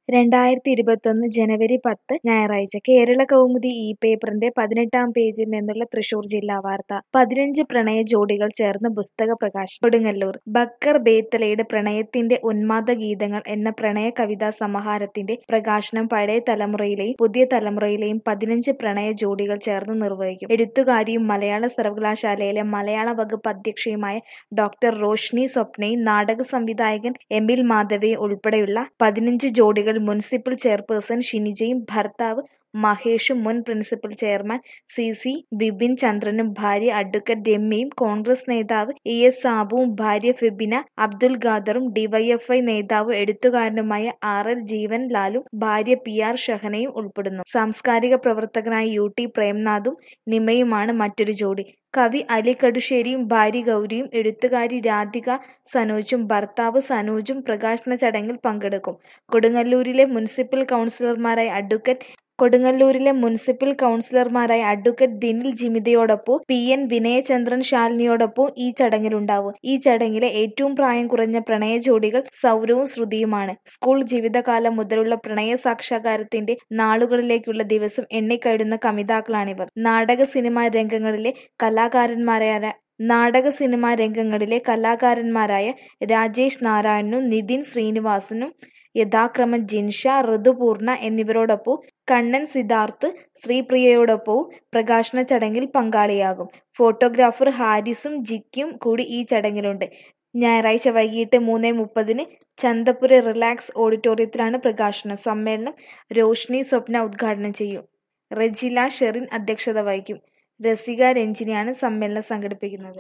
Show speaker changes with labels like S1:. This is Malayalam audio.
S1: രണ്ടായിരത്തി ഇരുപത്തൊന്ന് ജനുവരി പത്ത് ഞായറാഴ്ച കേരള കൗമുദി ഈ പേപ്പറിന്റെ പതിനെട്ടാം പേജിൽ നിന്നുള്ള തൃശൂർ ജില്ലാ വാർത്ത പതിനഞ്ച് പ്രണയ ജോഡികൾ ചേർന്ന് പുസ്തക പ്രകാശനം കൊടുങ്ങല്ലൂർ ബക്കർ ബേത്തലയുടെ പ്രണയത്തിന്റെ ഉന്മാദ ഗീതങ്ങൾ എന്ന പ്രണയ കവിതാ സമാഹാരത്തിന്റെ പ്രകാശനം പഴയ തലമുറയിലെയും പുതിയ തലമുറയിലെയും പതിനഞ്ച് പ്രണയ ജോഡികൾ ചേർന്ന് നിർവഹിക്കും എഴുത്തുകാരിയും മലയാള സർവകലാശാലയിലെ മലയാള വകുപ്പ് അധ്യക്ഷയുമായ ഡോക്ടർ റോഷ്നി സ്വപ്നയും നാടക സംവിധായകൻ എമിൽ മാധവയും ഉൾപ്പെടെയുള്ള പതിനഞ്ച് ജോഡികൾ മുനിസിപ്പൽ ചെയർപേഴ്സൺ ഷിനിജയും ഭർത്താവ് മഹേഷും മുൻ principal chairman C C Bipin ചന്ദ്രനും ഭാര്യ അഡ്വക്കേറ്റ് രമ്യയും കോൺഗ്രസ് നേതാവ് ഇ എസ് സാബുവും ഭാര്യ ഫെബിന അബ്ദുൽ ഖാദറും ഡിവൈഎഫ്ഐ നേതാവും എഴുത്തുകാരനുമായ ആർ എൽ ജീവൻ ലാലും ഭാര്യ പി ആർ ഷഹനയും ഉൾപ്പെടുന്നു സാംസ്കാരിക പ്രവർത്തകനായ യു ടി പ്രേംനാഥും നിമയുമാണ് മറ്റൊരു ജോഡി കവി അലി കടുശ്ശേരിയും ഭാര്യ ഗൗരിയും എഴുത്തുകാരി രാധിക സനോജും ഭർത്താവ് സനോജും പ്രകാശന ചടങ്ങിൽ പങ്കെടുക്കും കൊടുങ്ങല്ലൂരിലെ മുനിസിപ്പൽ കൗൺസിലർമാരായ അഡ്വക്കേറ്റ് കൊടുങ്ങല്ലൂരിലെ മുനിസിപ്പൽ കൗൺസിലർമാരായ അഡ്വക്കേറ്റ് ദിനിൽ ജിമിതയോടൊപ്പം പി എൻ വിനയചന്ദ്രൻ ശാലിനിയോടൊപ്പം ഈ ചടങ്ങിലുണ്ടാവും ഈ ചടങ്ങിലെ ഏറ്റവും പ്രായം കുറഞ്ഞ പ്രണയ ജോഡികൾ സൗരവും ശ്രുതിയുമാണ് സ്കൂൾ ജീവിതകാലം മുതലുള്ള പ്രണയ സാക്ഷാത്കാരത്തിന്റെ നാളുകളിലേക്കുള്ള ദിവസം എണ്ണിക്കഴിയുന്ന കമിതാക്കളാണിവർ നാടക സിനിമാ രംഗങ്ങളിലെ കലാകാരന്മാരായ നാടക സിനിമാ രംഗങ്ങളിലെ കലാകാരന്മാരായ രാജേഷ് നാരായണനും നിതിൻ ശ്രീനിവാസനും യഥാക്രമം ജിൻഷ ഋതുപൂർണ എന്നിവരോടൊപ്പം കണ്ണൻ സിദ്ധാർത്ഥ് ശ്രീപ്രിയയോടൊപ്പവും പ്രകാശന ചടങ്ങിൽ പങ്കാളിയാകും ഫോട്ടോഗ്രാഫർ ഹാരിസും ജിക്കും കൂടി ഈ ചടങ്ങിലുണ്ട് ഞായറാഴ്ച വൈകിട്ട് മൂന്ന് മുപ്പതിന് ചന്തപുര റിലാക്സ് ഓഡിറ്റോറിയത്തിലാണ് പ്രകാശനം സമ്മേളനം രോഷ്നി സ്വപ്ന ഉദ്ഘാടനം ചെയ്യും റെജില ഷെറിൻ അധ്യക്ഷത വഹിക്കും രസിക രഞ്ജിനിയാണ് സമ്മേളനം സംഘടിപ്പിക്കുന്നത്